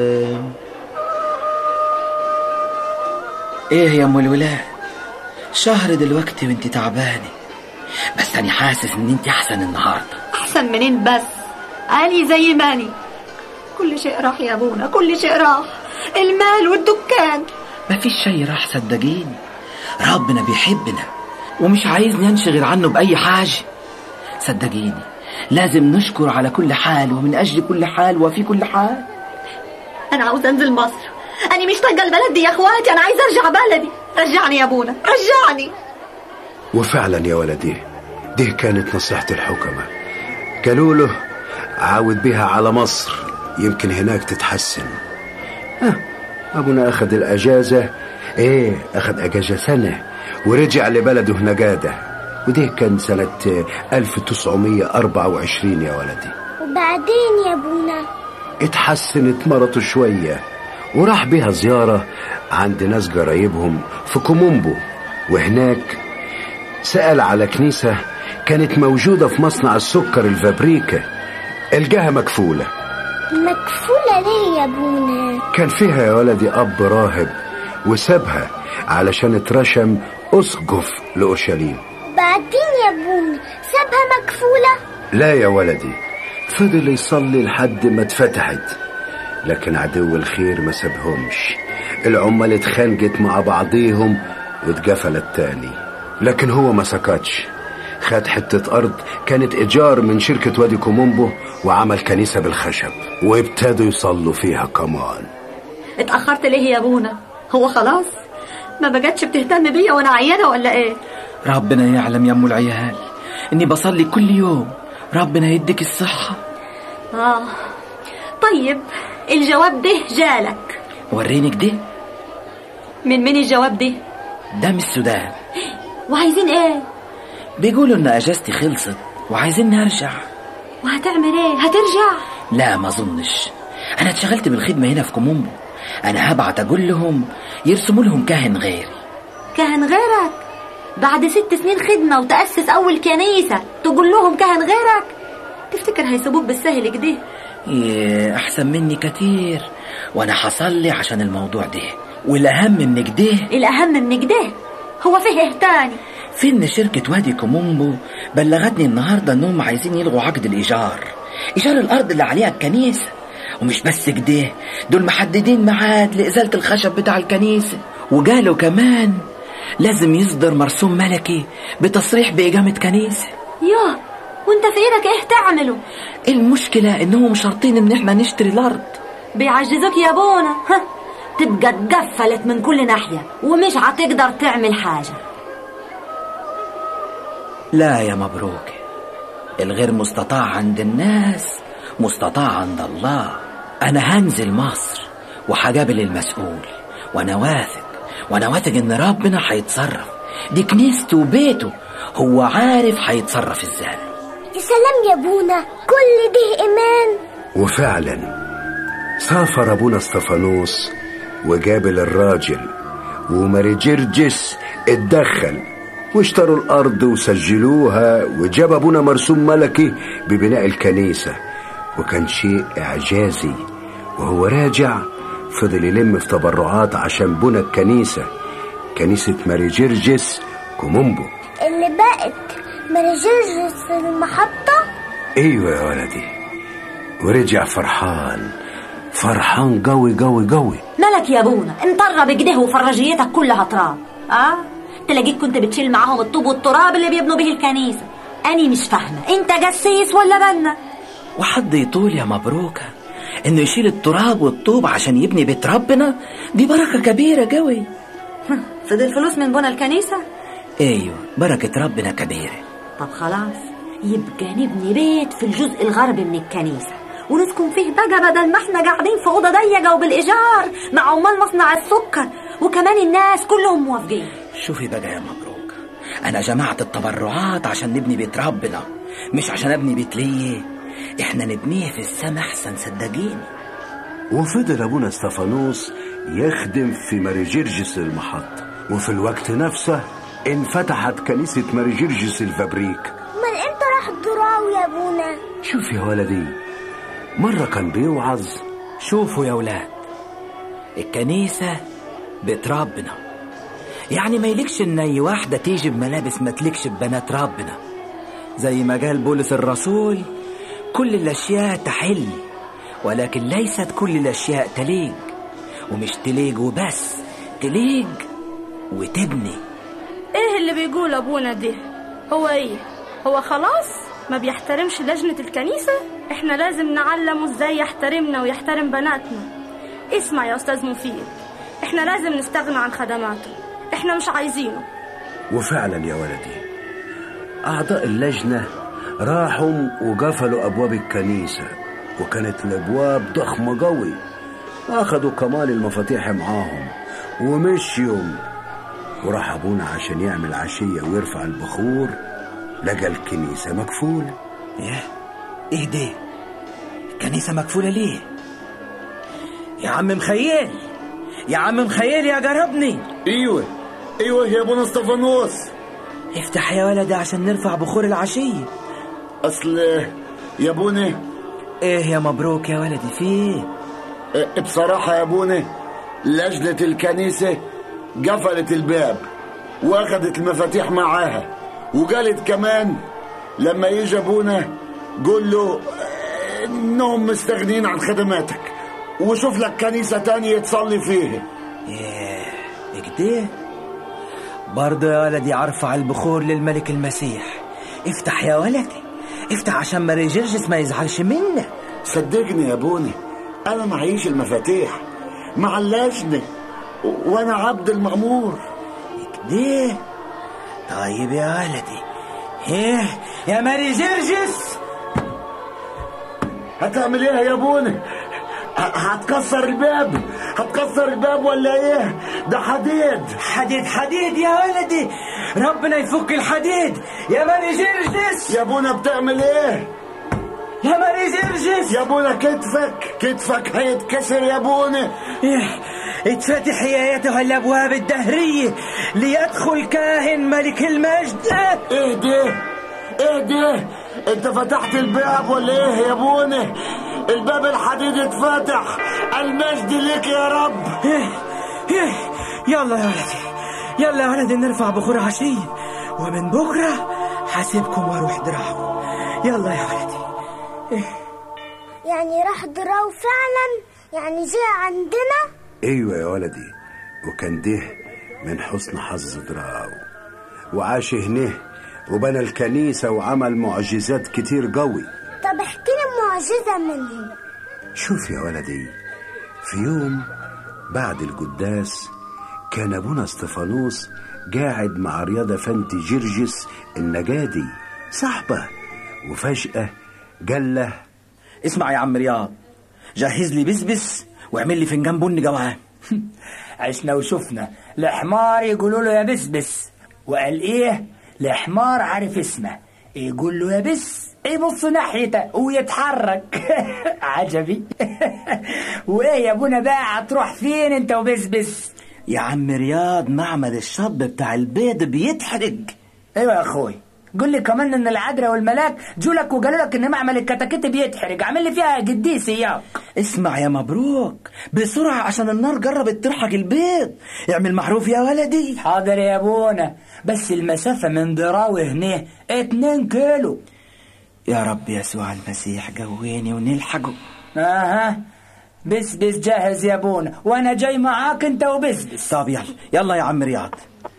ايه يا ام الولاد شهر دلوقتي وانت تعبانه بس انا حاسس ان انت احسن النهارده احسن منين بس اني زي ماني كل شيء راح يا ابونا كل شيء راح المال والدكان مفيش شي راح صدقيني ربنا بيحبنا ومش عايزني انشغل عنه باي حاجه صدقيني لازم نشكر على كل حال ومن اجل كل حال وفي كل حال انا عاوز انزل مصر انا مش طايقه البلد دي يا اخواتي انا عايزه ارجع بلدي رجعني يا ابونا رجعني وفعلا يا ولدي دي كانت نصيحة الحكمة قالوا له عاود بها على مصر يمكن هناك تتحسن آه أبونا أخذ الأجازة إيه أخذ أجازة سنة ورجع لبلده نجادة ودي كان سنة 1924 يا ولدي وبعدين يا ابونا اتحسنت مرته شوية وراح بيها زيارة عند ناس قرايبهم في كومومبو وهناك سأل على كنيسة كانت موجودة في مصنع السكر الفابريكا الجهة مكفولة مكفولة ليه يا ابونا كان فيها يا ولدي أب راهب وسابها علشان اترشم أسقف لأورشليم بعدين يا ابونا سابها مكفولة لا يا ولدي فضل يصلي لحد ما اتفتحت لكن عدو الخير ما سابهمش العمال اتخانقت مع بعضيهم واتقفلت تاني لكن هو ما سكتش خد حتة أرض كانت إيجار من شركة وادي كومومبو وعمل كنيسة بالخشب وابتدوا يصلوا فيها كمان اتاخرت ليه يا ابونا هو خلاص ما بقتش بتهتم بيا وانا عيانه ولا ايه ربنا يعلم يا ام العيال اني بصلي كل يوم ربنا يديك الصحه اه طيب الجواب ده جالك وريني كده من مين الجواب ده ده من السودان وعايزين ايه بيقولوا ان اجازتي خلصت وعايزيني ارجع وهتعمل ايه هترجع لا ما اظنش انا اتشغلت بالخدمه هنا في كومومبو انا هبعت اقول لهم يرسموا لهم كاهن غيري كاهن غيرك بعد ست سنين خدمة وتأسس أول كنيسة تقول لهم كاهن غيرك تفتكر هيسيبوك بالسهل كده إيه احسن مني كتير وانا حصلي عشان الموضوع ده والاهم من كده الأهم من كده هو فيه إيه تاني في ان شركه وادي كومومبو بلغتني النهارده انهم عايزين يلغوا عقد الايجار ايجار الارض اللي عليها الكنيسه ومش بس كده دول محددين ميعاد لازاله الخشب بتاع الكنيسه وقالوا كمان لازم يصدر مرسوم ملكي بتصريح باقامه كنيسه ياه وانت في ايدك ايه تعمله المشكله انهم شرطين ان احنا نشتري الارض بيعجزوك يا بونا ها تبقى اتقفلت من كل ناحية ومش هتقدر تعمل حاجة لا يا مبروك الغير مستطاع عند الناس مستطاع عند الله انا هنزل مصر وهقابل المسؤول وانا واثق وانا واثق ان ربنا هيتصرف دي كنيسته وبيته هو عارف هيتصرف ازاي يا سلام يا ابونا كل ده ايمان وفعلا سافر ابونا استفانوس وقابل الراجل وماري جرجس اتدخل واشتروا الارض وسجلوها وجاب ابونا مرسوم ملكي ببناء الكنيسه وكان شيء اعجازي وهو راجع فضل يلم في تبرعات عشان بنى الكنيسه كنيسه ماري جرجس كومومبو اللي بقت مرجرجس المحطة ايوه يا ولدي ورجع فرحان فرحان قوي قوي قوي مالك يا ابونا انطر بكده وفرجيتك كلها تراب اه تلاقيك كنت بتشيل معاهم الطوب والتراب اللي بيبنوا به الكنيسة أني مش فاهمة أنت جسيس ولا بنا وحد يطول يا مبروكة انه يشيل التراب والطوب عشان يبني بيت ربنا دي بركة كبيرة قوي فضل فلوس من بنا الكنيسة ايوه بركة ربنا كبيرة طب خلاص يبقى نبني بيت في الجزء الغربي من الكنيسة ونسكن فيه بقى بدل ما احنا قاعدين في أوضة ضيقة وبالإيجار مع عمال مصنع السكر وكمان الناس كلهم موافقين شوفي بقى يا مبروك انا جمعت التبرعات عشان نبني بيت ربنا مش عشان ابني بيت ليه احنا نبنيه في السما احسن صدقيني وفضل ابونا استفانوس يخدم في ماري جرجس المحطة وفي الوقت نفسه انفتحت كنيسة ماري جرجس الفابريك امال امتى راح الدراو يا ابونا شوف يا ولدي مرة كان بيوعظ شوفوا يا ولاد الكنيسة بيت ربنا يعني ما يليكش ان اي واحدة تيجي بملابس ما تليكش ببنات ربنا زي ما قال بولس الرسول كل الاشياء تحل ولكن ليست كل الاشياء تليق ومش تليق وبس تليق وتبني ايه اللي بيقول ابونا ده هو ايه هو خلاص ما بيحترمش لجنة الكنيسة احنا لازم نعلمه ازاي يحترمنا ويحترم بناتنا اسمع يا استاذ مفيد احنا لازم نستغنى عن خدماته احنا مش عايزينه وفعلا يا ولدي أعضاء اللجنة راحوا وقفلوا أبواب الكنيسة وكانت الأبواب ضخمة قوي وأخدوا كمان المفاتيح معاهم ومشيوا وراح أبونا عشان يعمل عشية ويرفع البخور لقى الكنيسة مقفولة ايه ايه ده الكنيسة مقفولة ليه يا عم مخيل يا عم مخيل يا جربني ايوه ايوه يا ابونا استفانوس افتح يا ولدي عشان نرفع بخور العشية اصل يا ابونا ايه يا مبروك يا ولدي في ايه اه، بصراحة يا ابونا لجنة الكنيسة قفلت الباب واخدت المفاتيح معاها وقالت كمان لما يجي ابونا قول له اه، انهم مستغنيين عن خدماتك وشوف لك كنيسة تانية تصلي فيها ايه كده برضه يا ولدي ارفع البخور للملك المسيح افتح يا ولدي افتح عشان ماري جرجس ما يزعلش منا صدقني يا ابونا انا معيش المفاتيح مع اللجنة و- وانا عبد المأمور كده طيب يا ولدي ايه يا ماري جرجس هتعمل ايه يا ابونا ه- هتكسر الباب هتكسر الباب ولا ايه ده حديد حديد حديد يا ولدي ربنا يفك الحديد يا ماري جرجس يا ابونا بتعمل ايه يا ماري جرجس يا ابونا كتفك كتفك هيتكسر يا ابونا إيه، اتفتح يا ايتها الابواب الدهريه ليدخل كاهن ملك المجد ايه ده ايه ده انت فتحت الباب ولا ايه يا ابونا الباب الحديد اتفتح المجد لك يا رب إيه، إيه، يلا يا ولدي يلا يا ولدي نرفع بخور عشية ومن بكرة حاسبكم واروح دراعكم يلا يا ولدي يعني راح دراو فعلا يعني جه عندنا أيوة يا ولدي وكان ده من حسن حظ دراو وعاش هنا وبنى الكنيسة وعمل معجزات كتير قوي طب احكي لي معجزة منهم شوف يا ولدي في يوم بعد القداس كان ابونا استفانوس قاعد مع رياضة فندي جرجس النجادي صاحبه وفجأة قال له اسمع يا عم رياض جهز لي بسبس واعمل لي فنجان بن جوعان عشنا وشفنا الحمار يقولوا له يا بسبس وقال ايه الحمار عارف اسمه يقول له يا بس يبص ناحيته ويتحرك عجبي وايه يا ابونا بقى هتروح فين انت وبسبس يا عم رياض معمل الشاب بتاع البيض بيتحرق ايوه يا اخوي قول لي كمان ان العذراء والملاك جولك وقالوا لك ان معمل الكتاكيت بيتحرق عامل لي فيها قديس اياك اسمع يا مبروك بسرعه عشان النار جربت ترحق البيض اعمل معروف يا ولدي حاضر يا ابونا بس المسافه من ضراوي هنا اتنين كيلو يا رب يسوع المسيح قويني ونلحقه اها بس بس جاهز يا ابونا وانا جاي معاك انت وبس بس طب يلا يلا يا عم رياض